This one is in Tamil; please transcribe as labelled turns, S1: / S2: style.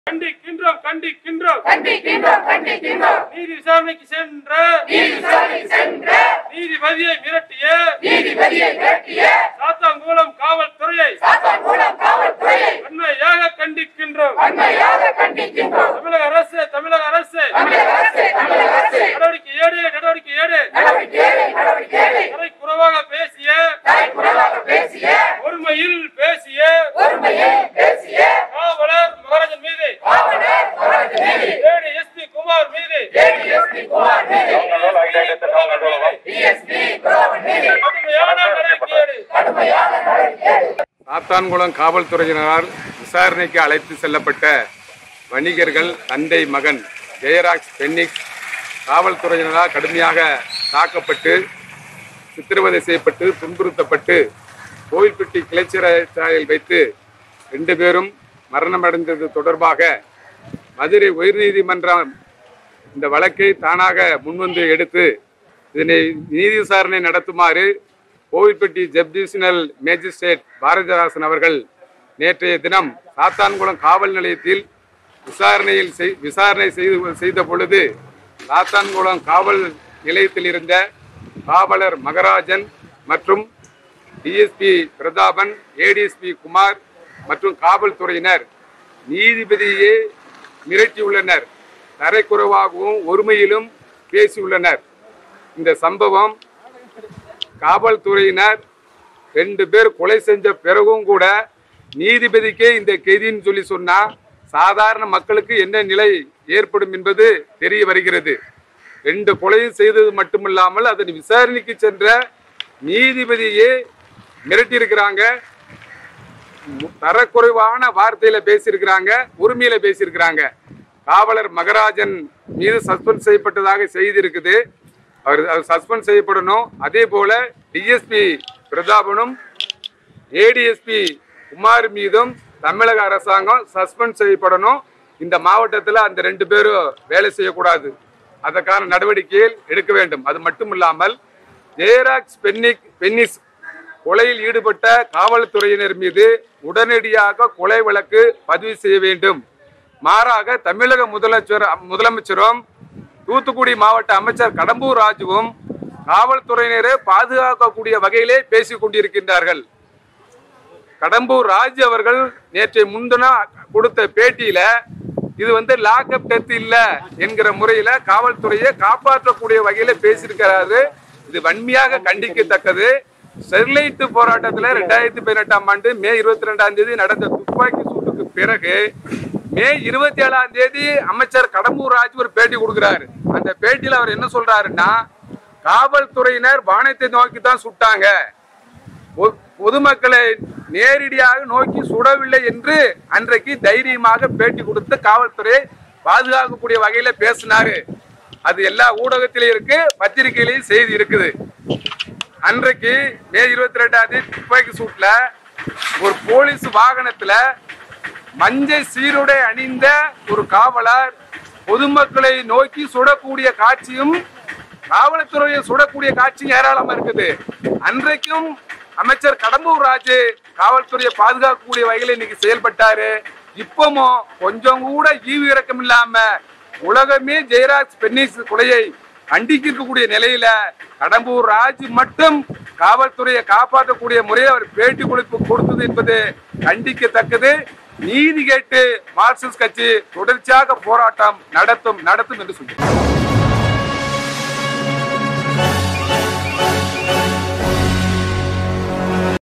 S1: கண்டிக்கின்றோம் கண்டிக்கின்றோம்
S2: கண்டிக்கின்றோம் கண்டிக்கின்றோம்
S1: நீதி விசாரணைக்கு சென்ற
S2: நீதி விசாரணை சென்ற
S1: நீதிபதியை மிரட்டிய
S2: நீதிபதியை மிரட்டிய
S1: சாத்தான்குளம் காவல்துறையை
S2: சாத்தான்குளம் காவல்துறையை
S1: வன்மையாக கண்டிக்கின்றோம்
S2: வன்மையாக கண்டிக்கின்றோம்
S1: தமிழக அரசு தமிழக அரசு
S2: தமிழக அரசு தமிழக அரசு
S1: நடவடிக்கை ஏடு நடவடிக்கை ஏடு
S2: நடவடிக்கை ஏழை நடவடிக்கை ஏழை
S1: தரை குறைவாக பேசிய
S2: தாய் குறைவாக பேசிய
S1: ஒருமையில் பேசிய
S2: ஒருமையை பேசிய
S1: காவலர் மகாராஜன் மீது
S2: காவலர் மகாராஜ் மீது
S1: ஏடி எஸ்பி குமார் மீது
S2: ஏடிஎஸ்பி குமார் மீது
S1: பிரதமர் மீது
S2: டிஎஸ்பி பிரதமர் மீது
S1: கடுமையான நடவடிக்கை ஏடு
S2: கடுமையான நடவடிக்கை ஏழை
S3: சாத்தான்குளம் காவல்துறையினரால் விசாரணைக்கு அழைத்து செல்லப்பட்ட வணிகர்கள் தந்தை மகன் ஜெயராஜ் பென்னிக்ஸ் காவல்துறையினரால் கடுமையாக தாக்கப்பட்டு சித்திரவதை செய்யப்பட்டு துன்புறுத்தப்பட்டு கோவில்பட்டி கிளைச்சிறைச்சாலையில் வைத்து ரெண்டு பேரும் மரணமடைந்தது தொடர்பாக மதுரை உயர்நீதிமன்றம் இந்த வழக்கை தானாக முன்வந்து எடுத்து இதனை நீதி விசாரணை நடத்துமாறு கோவில்பட்டி ஜப்டிஷனல் மேஜிஸ்ட்ரேட் பாரதிதாசன் அவர்கள் நேற்றைய தினம் சாத்தான்குளம் காவல் நிலையத்தில் விசாரணையில் செய்- விசாரணை செய்து செய்த பொழுது சாத்தான்குளம் காவல் நிலையத்தில் இருந்த காவலர் மகராஜன் மற்றும் டிஎஸ்பி பிரதாபன் ஏடிஎஸ்பி குமார் மற்றும் காவல்துறையினர் நீதிபதியே மிரட்டியுள்ளனர் தரைக்குறைவாகவும் ஒருமையிலும் பேசியுள்ளனர் இந்த சம்பவம் காவல்துறையினர் ரெண்டு பேர் கொலை செஞ்ச பிறகும் கூட நீதிபதிக்கே இந்த கைதின்னு சொல்லி சொன்னா சாதாரண மக்களுக்கு என்ன நிலை ஏற்படும் என்பது தெரிய வருகிறது ரெண்டு கொலையும் செய்தது மட்டுமில்லாமல் அதன் விசாரணைக்கு சென்ற நீதிபதியே மிரட்டியிருக்கிறாங்க மு- தரக்குறைவான வார்த்தையில பேசியிருக்கிறாங்க உரிமையில பேசியிருக்கிறாங்க காவலர் மகராஜன் மீது சஸ்பெண்ட் செய்யப்பட்டதாக செய்தி இருக்குது அவர் அவர் சஸ்பெண்ட் செய்யப்படணும் அதே போல டிஎஸ்பி பிரதாபனும் ஏடிஎஸ்பி குமார் மீதும் தமிழக அரசாங்கம் சஸ்பெண்ட் செய்யப்படணும் இந்த மாவட்டத்தில் அந்த ரெண்டு பேரும் வேலை செய்யக்கூடாது அதற்கான நடவடிக்கைகள் எடுக்க வேண்டும் அது மட்டும் இல்லாமல் ஜெயராக்ஸ் பென்னிக் பென்னிஸ் கொலையில் ஈடுபட்ட காவல்துறையினர் மீது உடனடியாக கொலை வழக்கு பதிவு செய்ய வேண்டும் மாறாக தமிழக முதலமைச்சர் முதலமைச்சரும் தூத்துக்குடி மாவட்ட அமைச்சர் கடம்பூர் ராஜுவும் காவல்துறையினரை பாதுகாக்கக்கூடிய வகையிலே பேசிக் கொண்டிருக்கின்றார்கள் கடம்பூர் ராஜ் அவர்கள் நேற்று முன்தினம் கொடுத்த பேட்டியில இது வந்து லாக்அப் டெத் இல்ல என்கிற முறையில காவல்துறையை காப்பாற்றக்கூடிய வகையில பேசியிருக்கிறாரு இது வன்மையாக கண்டிக்கத்தக்கது ஸ்டெர்லைட் போராட்டத்துல ரெண்டாயிரத்தி பதினெட்டாம் ஆண்டு மே இருபத்தி ரெண்டாம் தேதி நடந்த துப்பாக்கி சூட்டுக்கு பிறகு மே இருபத்தி ஏழாம் தேதி அமைச்சர் கடம்பூர் ராஜ் ஒரு பேட்டி கொடுக்கிறாரு அந்த பேட்டியில அவர் என்ன சொல்றாருன்னா காவல்துறையினர் வானத்தை நோக்கி தான் சுட்டாங்க பொ- பொதுமக்களை நேரடியாக நோக்கி சுடவில்லை என்று அன்றைக்கு தைரியமாக பேட்டி கொடுத்து காவல்துறையை பாதுகாக்கக்கூடிய வகையில பேசினாரு அது எல்லா ஊடகத்திலும் இருக்கு பத்திரிகையிலையும் செய்தி இருக்குது அன்றைக்கு மே இருபத்தி ரெண்டாம் தேதி துப்பாக்கி சூட்ல ஒரு போலீஸ் வாகனத்துல மஞ்சள் சீருடை அணிந்த ஒரு காவலர் பொதுமக்களை நோக்கி சுடக்கூடிய காட்சியும் காவல்துறையை சுடக்கூடிய காட்சியும் ஏராளமா இருக்குது அன்றைக்கும் அமைச்சர் கடம்பூர் ராஜு காவல்துறையை பாதுகாக்கக்கூடிய வகையில் இன்னைக்கு செயல்பட்டாரு இப்பவும் கொஞ்சம் கூட ஈவு இறக்கம் இல்லாம உலகமே ஜெயராஜ் பென்னிஸ் கொலையை கண்டிக்கக்கூடிய நிலையில கடம்பூர் ராஜ் மட்டும் காவல்துறையை காப்பாற்றக்கூடிய முறையில் அவர் பேட்டி கொடுப்பு கொடுத்தது என்பது கண்டிக்கத்தக்கது நீதி கேட்டு மார்க்சிஸ்ட் கட்சி தொடர்ச்சியாக போராட்டம் நடத்தும் நடத்தும் என்று சொல்கிறார்